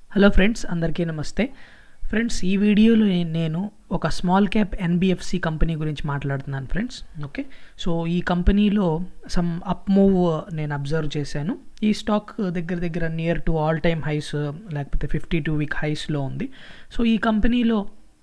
hello friends అందరికీ నమస్తే friends ఈ వీడియోలో నే- నేను ఒక స్మాల్ క్యాప్ ఎన్బిఎఫ్సి కంపెనీ గురించి మాట్లాడుతున్నాను ఫ్రెండ్స్ ఓకే సో ఈ కంపెనీలో సమ్ అప్ మూవ్ నేను అబ్జర్వ్ చేశాను ఈ స్టాక్ దగ్గర దగ్గర near to all time highs లేకపోతే ఫిఫ్టీ టూ వీక్ హైస్లో ఉంది సో ఈ కంపెనీలో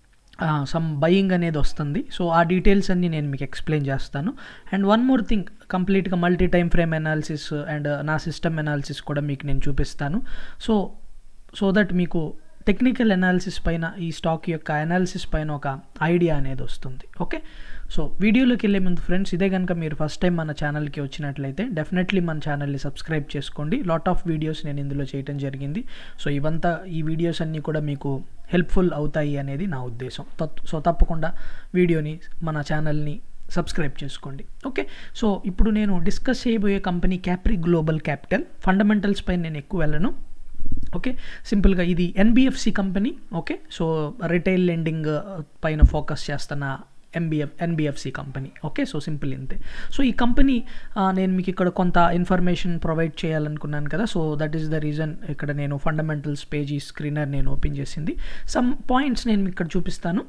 సమ్ బయింగ్ అనేది వస్తుంది సో ఆ డీటెయిల్స్ అన్ని నేను మీకు ఎక్స్ప్లెయిన్ చేస్తాను అండ్ వన్ మోర్ థింగ్ కంప్లీట్గా multi time frame analysis and నా సిస్టమ్ అనాలిసిస్ కూడా మీకు నేను చూపిస్తాను సో సో దట్ మీకు టెక్నికల్ అనాలిసిస్ పైన ఈ స్టాక్ యొక్క అనాలిసిస్ పైన ఒక ఐడియా అనేది వస్తుంది ఓకే సో వీడియోలోకి వెళ్ళే ముందు ఫ్రెండ్స్ ఇదే కనుక మీరు ఫస్ట్ టైం మన ఛానల్కి వచ్చినట్లయితే డెఫినెట్లీ మన ఛానల్ని సబ్స్క్రైబ్ చేసుకోండి లాట్ ఆఫ్ వీడియోస్ నేను ఇందులో చేయడం జరిగింది సో ఇవంతా ఈ వీడియోస్ అన్నీ కూడా మీకు హెల్ప్ఫుల్ అవుతాయి అనేది నా ఉద్దేశం తత్- సో తప్పకుండా వీడియోని మన ఛానల్ని సబ్స్క్రైబ్ చేసుకోండి ఓకే సో ఇప్పుడు నేను డిస్కస్ చేయబోయే company Capri Global Capital fundamentals పైన నేను ఎక్కువ వెళ్ళను ఓకే సింపుల్గా ఇది NBFC company okay so retail lending పైన ఫోకస్ చేస్తున్న MBF NBFC company okay so simple ఇంతే సో ఈ కంపెనీ నేను మీకు ఇక్కడ కొంత ఇన్ఫర్మేషన్ ప్రొవైడ్ చేయాలనుకున్నాను కదా so that is the reason ఇక్కడ నేను ఫండమెంటల్స్ పేజీ స్క్రీనర్ నేను ఓపెన్ చేసింది సమ్ పాయింట్స్ నేను మీకు ఇక్కడ చూపిస్తాను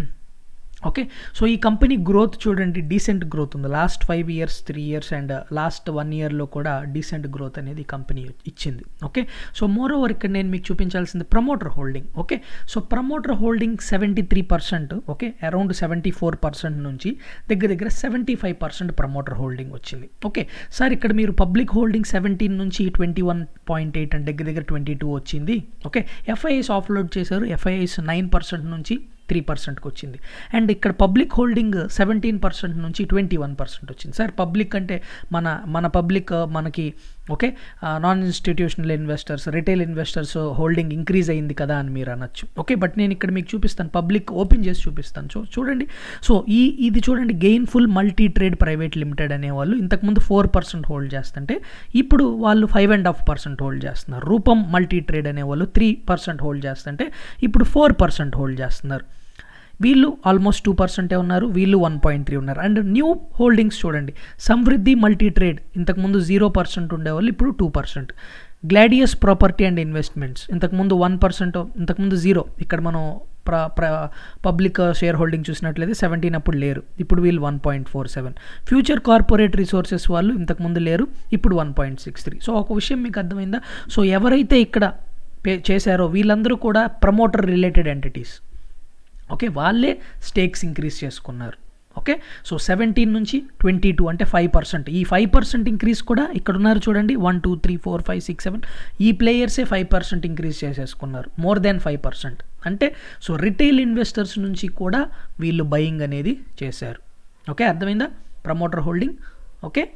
ఓకే సో ఈ కంపెనీ గ్రోత్ చూడండి డీసెంట్ గ్రోత్ ఉంది last five years three years and last వన్ ఇయర్లో కూడా డీసెంట్ గ్రోత్ అనేది ఈ కంపెనీ ఇచ్చింది ఓకే సో మోర్ ఓవర్ ఇక్కడ నేను మీకు చూపించాల్సింది promoter holding okay so promoter holding seventy three percent okay around seventy four percent నుంచి దగ్గర దగ్గర seventy five percent promoter holding వచ్చింది ఓకే సార్ ఇక్కడ మీరు పబ్లిక్ హోల్డింగ్ సెవెంటీన్ నుంచి ట్వంటీ వన్ పాయింట్ ఎయిట్ అంటే దగ్గర దగ్గర ట్వంటీ టూ వచ్చింది ఓకే ఎఫ్ఐఎస్ ఆఫ్లోడ్ చేశారు ఎఫ్ఐఎస్ నైన్ పర్సెంట్ నుంచి త్రీ పర్సెంట్కి వచ్చింది అండ్ ఇక్కడ పబ్లిక్ హోల్డింగ్ సెవెంటీన్ పర్సెంట్ నుంచి ట్వంటీ వన్ పర్సెంట్ వచ్చింది సార్ పబ్లిక్ అంటే మన మన పబ్లిక్ మనకి okay non institutional investors retail investors holding increase అయింది కదా అని మీరు అనొచ్చు ఓకే బట్ నేను ఇక్కడ మీకు చూపిస్తాను పబ్లిక్ ఓపెన్ చేసి చూపిస్తాను సో చూడండి సో ఈ ఇది చూడండి Gainful Multi Trade private limited అనేవాళ్ళు ఇంతకుముందు ఫోర్ పర్సెంట్ హోల్డ్ చేస్తుంటే ఇప్పుడు వాళ్ళు five and half percent hold చేస్తున్నారు రూపం మల్టీ ట్రేడ్ అనేవాళ్ళు త్రీ పర్సెంట్ హోల్డ్ చేస్తుంటే ఇప్పుడు ఫోర్ పర్సెంట్ హోల్డ్ చేస్తున్నారు వీళ్ళు ఆల్మోస్ట్ టూ పర్సెంటే ఉన్నారు వీళ్ళు వన్ పాయింట్ త్రీ ఉన్నారు అండ్ న్యూ హోల్డింగ్స్ చూడండి సమృద్ధి మల్టీ ట్రేడ్ ఇంతకుముందు జీరో పర్సెంట్ ఉండేవాళ్ళు ఇప్పుడు two percent Gladius property and investments ఇంతకుముందు వన్ పర్సెంట్ ఇంతకుముందు జీరో ఇక్కడ మనం ప్ర ప్ర పబ్లిక్ షేర్ హోల్డింగ్ చూసినట్లయితే సెవెంటీన్ అప్పుడు లేరు ఇప్పుడు వీళ్ళు one point four seven Future Corporate Resources వాళ్ళు ఇంతకుముందు లేరు ఇప్పుడు one point six three so ఒక విషయం మీకు అర్థమైందా సో ఎవరైతే ఇక్కడ పే చేశారో వీళ్ళందరూ కూడా ప్రమోటర్ రిలేటెడ్ ఎంటిటీస్ ఓకే వాళ్ళే స్టేక్స్ ఇంక్రీజ్ చేసుకున్నారు ఓకే సో సెవెంటీన్ నుంచి ట్వంటీ టూ అంటే ఫైవ్ పర్సెంట్ ఈ ఫైవ్ పర్సెంట్ ఇంక్రీజ్ కూడా ఇక్కడ ఉన్నారు చూడండి one two three four five six seven ఈ ప్లేయర్సే ఫైవ్ పర్సెంట్ ఇంక్రీజ్ చేసేసుకున్నారు మోర్ దాన్ ఫైవ్ పర్సెంట్ అంటే సో రిటైల్ ఇన్వెస్టర్స్ నుంచి కూడా వీళ్ళు బయింగ్ అనేది చేశారు ఓకే అర్థమైందా ప్రమోటర్ హోల్డింగ్ ఓకే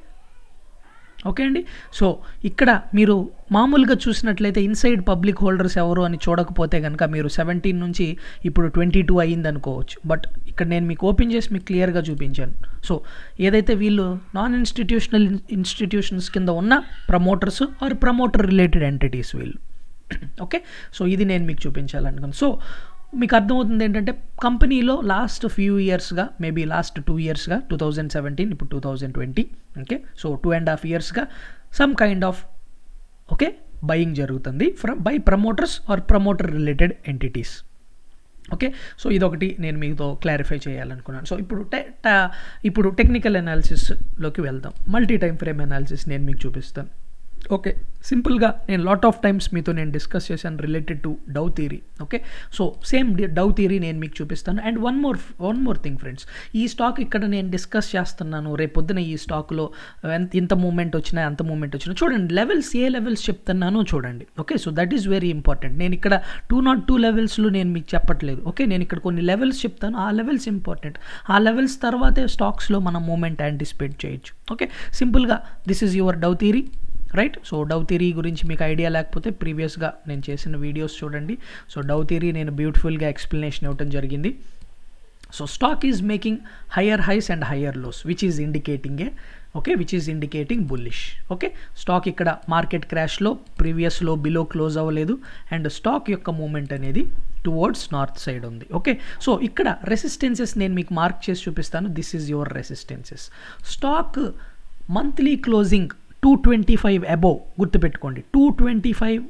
ఓకే అండి సో ఇక్కడ మీరు మామూలుగా చూసినట్లయితే ఇన్సైడ్ పబ్లిక్ హోల్డర్స్ ఎవరు అని చూడకపోతే కనుక మీరు సెవెంటీన్ నుంచి ఇప్పుడు ట్వంటీ టూ అయ్యింది అనుకోవచ్చు బట్ ఇక్కడ నేను మీకు ఓపెన్ చేసి మీకు క్లియర్గా చూపించాను సో ఏదైతే వీళ్ళు నాన్ ఇన్స్టిట్యూషనల్ ఇన్స్టిట్యూషన్స్ కింద ఉన్న promoters or promoter related entities వీళ్ళు ఓకే సో ఇది నేను మీకు చూపించాలనుకున్నాను సో మీకు అర్థమవుతుంది ఏంటంటే కంపెనీలో లాస్ట్ ఫ్యూ ఇయర్స్గా మేబీ లాస్ట్ టూ ఇయర్స్గా టూ థౌజండ్ సెవెంటీన్ ఇప్పుడు two thousand twenty okay so two and half ఇయర్స్గా some kind of okay buying జరుగుతుంది from by promoters or promoter related entities okay so ఇదొకటి నేను మీతో క్లారిఫై చేయాలనుకున్నాను so ఇప్పుడు టె ట- ఇప్పుడు టెక్నికల్ అనాలిసిస్లోకి వెళ్దాం మల్టీ టైం ఫ్రేమ్ అనాలిసిస్ నేను మీకు చూపిస్తాను ఓకే సింపుల్గా నేను లాట్ ఆఫ్ టైమ్స్ మీతో నేను డిస్కస్ చేశాను related to Dow theory okay so same Dow theory నేను మీకు చూపిస్తాను and one more one more thing friends ఈ స్టాక్ ఇక్కడ నేను డిస్కస్ చేస్తున్నాను రేపు పొద్దున ఈ స్టాక్లో ఎంత ఇంత మూమెంట్ వచ్చినా అంత మూమెంట్ వచ్చినా చూడండి లెవెల్స్ ఏ లెవెల్స్ చెప్తున్నానో చూడండి okay so that is very important నేను ఇక్కడ టూ నాట్ టూ లెవెల్స్లో నేను మీకు చెప్పట్లేదు ఓకే నేను ఇక్కడ కొన్ని లెవెల్స్ చెప్తాను ఆ లెవెల్స్ ఇంపార్టెంట్ ఆ లెవెల్స్ తర్వాతే స్టాక్స్లో మనం మూమెంట్ యాంటిసిపేట్ చేయొచ్చు ఓకే సింపుల్గా this is your Dow theory right so Dow theory గురించి మీకు ఐడియా లేకపోతే ప్రీవియస్గా నేను చేసిన వీడియోస్ చూడండి సో డౌ థియరీ నేను బ్యూటిఫుల్గా ఎక్స్ప్లెనేషన్ ఇవ్వడం జరిగింది so stock is making higher highs and higher lows which is indicating a okay which is indicating bullish okay stock ఇక్కడ మార్కెట్ క్రాష్లో ప్రీవియస్లో బిలో క్లోజ్ అవ్వలేదు అండ్ స్టాక్ యొక్క మూమెంట్ అనేది టువర్డ్స్ నార్త్ సైడ్ ఉంది ఓకే సో ఇక్కడ resistances నేను మీకు మార్క్ చేసి చూపిస్తాను this is your resistances stock monthly closing two twenty five above గుర్తుపెట్టుకోండి two twenty five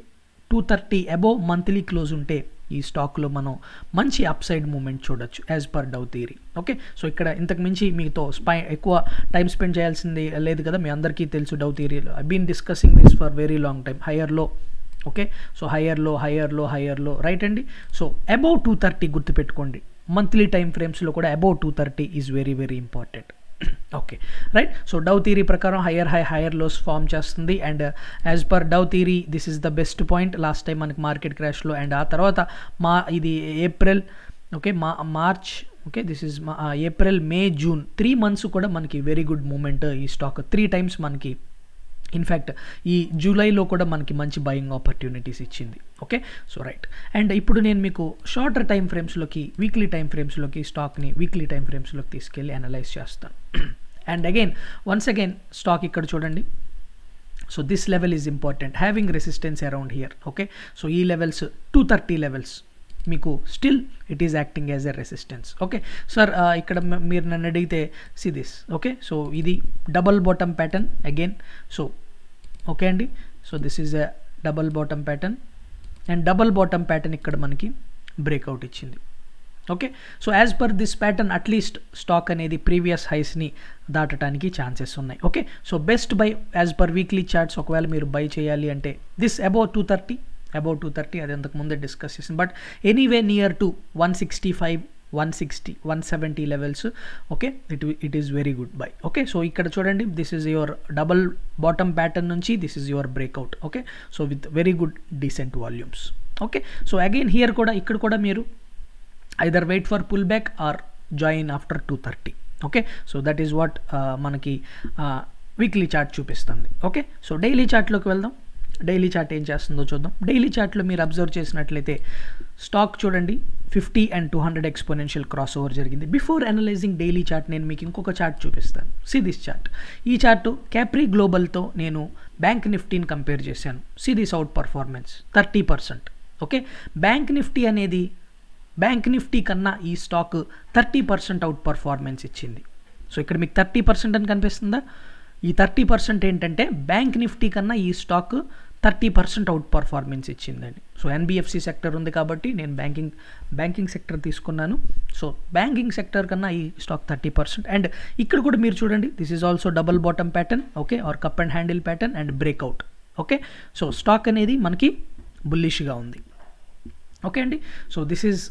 two thirty above monthly close ఉంటే ఈ స్టాక్లో మనం మంచి అప్సైడ్ మూమెంట్ చూడొచ్చు as per Dow theory okay so ఇక్కడ ఇంతకు మించి మీతో స్పై ఎక్కువ టైం స్పెండ్ చేయాల్సింది లేదు కదా మీ అందరికీ తెలుసు డౌ థియరీలో I been discussing this for very long time హయ్యర్లో ఓకే సో హయ్యర్లో హయ్యర్లో హయ్యర్లో రైట్ అండి సో అబౌవ్ టూ థర్టీ గుర్తుపెట్టుకోండి మంత్లీ టైం ఫ్రేమ్స్లో కూడా above two thirty is very very important okay right so Dow theory ప్రకారం higher high higher lows form చేస్తుంది and as per Dow theory this is the best point last time మనకి market క్రాష్లో and ఆ తర్వాత మా ఇది April okay మా March okay this is మా April May June three months కూడా మనకి వెరీ గుడ్ మూమెంట్ ఈ స్టాక్ త్రీ టైమ్స్ మనకి ఇన్ఫ్యాక్ట్ ఈ జూలైలో కూడా మనకి మంచి బయింగ్ ఆపర్చునిటీస్ ఇచ్చింది ఓకే సో రైట్ అండ్ ఇప్పుడు నేను మీకు షార్టర్ టైం ఫ్రేమ్స్లోకి వీక్లీ టైం ఫ్రేమ్స్లోకి స్టాక్ని వీక్లీ టైం ఫ్రేమ్స్లోకి తీసుకెళ్ళి అనలైజ్ చేస్తాను and again once again stock ఇక్కడ చూడండి so this level is important having resistance around here okay so ఈ లెవెల్స్ టూ థర్టీ లెవెల్స్ మీకు still it is acting as a resistance okay sir ఇక్కడ మీరు నన్ను అడిగితే సి దిస్ ఓకే సో ఇది double bottom pattern again so okay అండి so this is a double bottom pattern and double bottom pattern ఇక్కడ మనకి breakout ఇచ్చింది okay so as per this pattern at least stock అనేది ప్రీవియస్ హైస్ని దాటడానికి chances ఉన్నాయి okay so best buy as per weekly charts ఒకవేళ మీరు బై చేయాలి అంటే this above two thirty about two thirty అది అంతకు ముందే డిస్కస్ చేసింది but anyway near to one sixty five one sixty one seventy levels okay it it is very good buy okay so ఇక్కడ చూడండి this is your double bottom pattern నుంచి this is your breakout okay so with very good decent volumes okay so again here కూడా ఇక్కడ కూడా మీరు either wait for pull back are join after two thirty okay so that is what మనకి weekly chart చూపిస్తుంది okay so daily చార్ట్లోకి వెళ్దాం daily chart ఏం చేస్తుందో చూద్దాం డైలీ చార్ట్లో మీరు అబ్జర్వ్ చేసినట్లయితే స్టాక్ చూడండి fifty and two hundred exponential crossover జరిగింది బిఫోర్ అనలైజింగ్ డైలీ చార్ట్ నేను మీకు ఇంకొక చార్ట్ చూపిస్తాను సి దిస్ చార్ట్ ఈ చార్టు క్యాప్రీ గ్లోబల్తో నేను బ్యాంక్ నిఫ్టీని కంపేర్ చేశాను see this outperformance thirty percent okay bank Nifty అనేది బ్యాంక్ నిఫ్టీ కన్నా ఈ stock thirty percent outperformance ఇచ్చింది సో ఇక్కడ మీకు థర్టీ పర్సెంట్ అని కనిపిస్తుందా ఈ థర్టీ పర్సెంట్ ఏంటంటే బ్యాంక్ నిఫ్టీ కన్నా ఈ stock thirty percent outperformance ఇచ్చిందండి సో ఎన్బిఎఫ్సి సెక్టర్ ఉంది కాబట్టి నేను బ్యాంకింగ్ బ్యాంకింగ్ సెక్టర్ తీసుకున్నాను సో బ్యాంకింగ్ సెక్టర్ కన్నా ఈ స్టాక్ థర్టీ పర్సెంట్ అండ్ ఇక్కడ కూడా మీరు చూడండి this is also double bottom pattern okay or cup and handle pattern and breakout okay so stock అనేది మనకి బుల్లిష్గా ఉంది ఓకే అండి సో దిస్ ఈజ్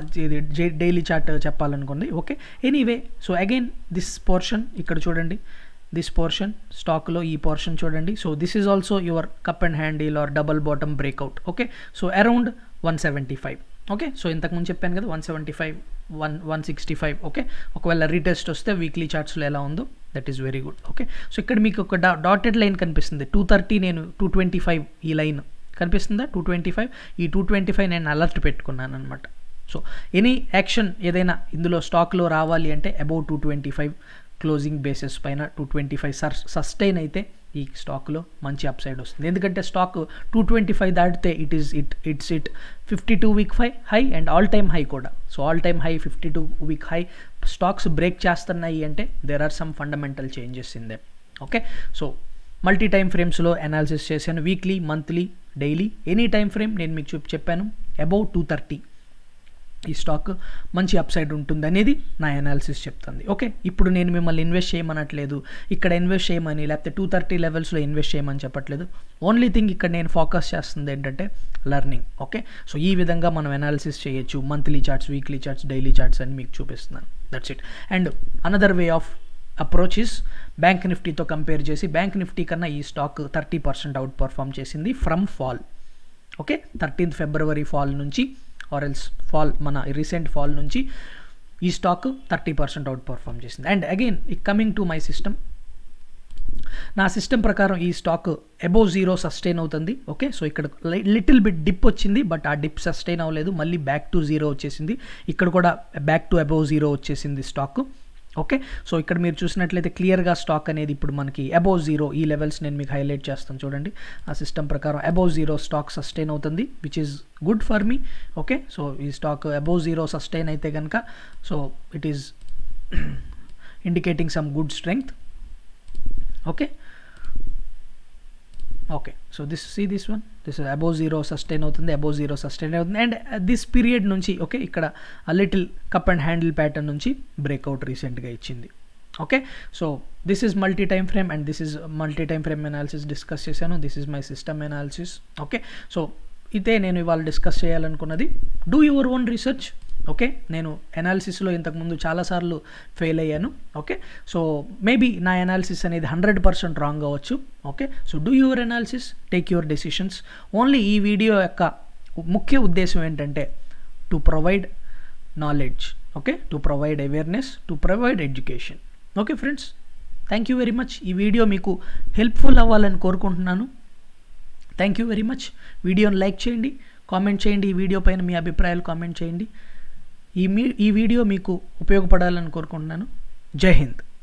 ఇది డైలీ చార్ట్ చెప్పాలనుకుంది okay anyway so again this portion ఇక్కడ చూడండి దిస్ పోర్షన్ స్టాక్లో ఈ పోర్షన్ చూడండి so this is also your cup and handle or double bottom breakout okay so around one seventy five okay so ఇంతకుముందు చెప్పాను కదా one seventy five one one sixty five okay ఒకవేళ retest వస్తే weekly చార్ట్స్లో ఎలా ఉందో that is very good okay so ఇక్కడ మీకు ఒక డా డాటెడ్ లైన్ కనిపిస్తుంది టూ థర్టీ నేను టూ ట్వంటీ ఫైవ్ ఈ లైన్ కనిపిస్తుందా టూ ట్వంటీ ఫైవ్ ఈ టూ ట్వంటీ ఫైవ్ నేను అలర్ట్ పెట్టుకున్నాను అనమాట సో ఎనీ యాక్షన్ ఏదైనా ఇందులో స్టాక్లో రావాలి అంటే about two twenty five closing basis పైన two twenty five sir sustain అయితే ఈ స్టాక్లో మంచి అప్సైడ్ వస్తుంది ఎందుకంటే స్టాక్ టూ ట్వంటీ ఫైవ్ దాటితే it is it it's it fifty two week ఫై high and all time high కూడా so all time high fifty two week high stocks break చేస్తున్నాయి అంటే there are some fundamental changes in them okay so multi time ఫ్రేమ్స్లో analysis చేశాను weekly monthly daily any time frame నేను మీకు చూపి చెప్పాను above two thirty ఈ stock మంచి అప్సైడ్ ఉంటుంది అనేది నా అనాలిసిస్ చెప్తుంది ఓకే ఇప్పుడు నేను మిమ్మల్ని ఇన్వెస్ట్ చేయమనట్లేదు ఇక్కడ ఇన్వెస్ట్ చేయమని లేకపోతే టూ థర్టీ లెవెల్స్లో ఇన్వెస్ట్ చేయమని చెప్పట్లేదు ఓన్లీ థింగ్ ఇక్కడ నేను ఫోకస్ చేస్తుంది ఏంటంటే లెర్నింగ్ ఓకే సో ఈ విధంగా మనం అనాలిసిస్ చేయొచ్చు monthly charts weekly charts daily charts అని మీకు చూపిస్తున్నాను that's it and another way of approach is bank నిఫ్టీతో కంపేర్ చేసి బ్యాంక్ నిఫ్టీ కన్నా ఈ stock thirty percent outperform చేసింది from fall okay thirteenth February fall నుంచి ఆర్ ఎల్స్ ఫాల్ మన రీసెంట్ ఫాల్ నుంచి ఈ stock thirty percent outperform చేసింది అండ్ అగైన్ ఈ కమింగ్ టు మై సిస్టమ్ నా సిస్టమ్ ప్రకారం ఈ స్టాక్ అబోవ్ జీరో సస్టైన్ అవుతుంది ఓకే సో ఇక్కడ లిటిల్ బిట్ డిప్ వచ్చింది బట్ ఆ డిప్ సస్టైన్ అవ్వలేదు మళ్ళీ బ్యాక్ టు జీరో వచ్చేసింది ఇక్కడ కూడా బ్యాక్ టు అబోవ్ జీరో వచ్చేసింది స్టాక్ ఓకే సో ఇక్కడ మీరు చూసినట్లయితే క్లియర్గా స్టాక్ అనేది ఇప్పుడు మనకి అబోవ్ జీరో ఈ లెవెల్స్ నేను మీకు హైలైట్ చేస్తాను చూడండి ఆ సిస్టమ్ ప్రకారం అబోవ్ జీరో స్టాక్ సస్టైన్ అవుతుంది which is good for me okay so ఈ స్టాక్ అబోవ్ జీరో సస్టైన్ అయితే కనుక so it is indicating some good strength okay okay so this see this one this above zero sustain అవుతుంది above zero sustain అవుతుంది and this period నుంచి okay ఇక్కడ little cup and handle pattern నుంచి breakout రీసెంట్గా ఇచ్చింది okay so this is multi time frame and this is multi time frame analysis discuss చేశాను this is my system analysis okay so ఇదే నేను ఇవాళ discuss చేయాలనుకున్నది do your own research okay నేను ఎనాలిసిస్లో ఇంతకుముందు చాలాసార్లు ఫెయిల్ అయ్యాను ఓకే సో మేబీ నా ఎనాలిసిస్ అనేది హండ్రెడ్ పర్సెంట్ రాంగ్ అవ్వచ్చు okay so do your analysis take your decisions only ఈ వీడియో యొక్క ముఖ్య ఉద్దేశం ఏంటంటే to provide knowledge okay to provide awareness to provide education okay friends thank you very much ఈ video మీకు helpful అవ్వాలని కోరుకుంటున్నాను థ్యాంక్ యూ వెరీ మచ్ వీడియోని లైక్ చేయండి కామెంట్ చేయండి ఈ వీడియో పైన మీ అభిప్రాయాలు కామెంట్ చేయండి ఈ మీ ఈ వీడియో మీకు ఉపయోగపడాలని కోరుకుంటున్నాను జై హింద్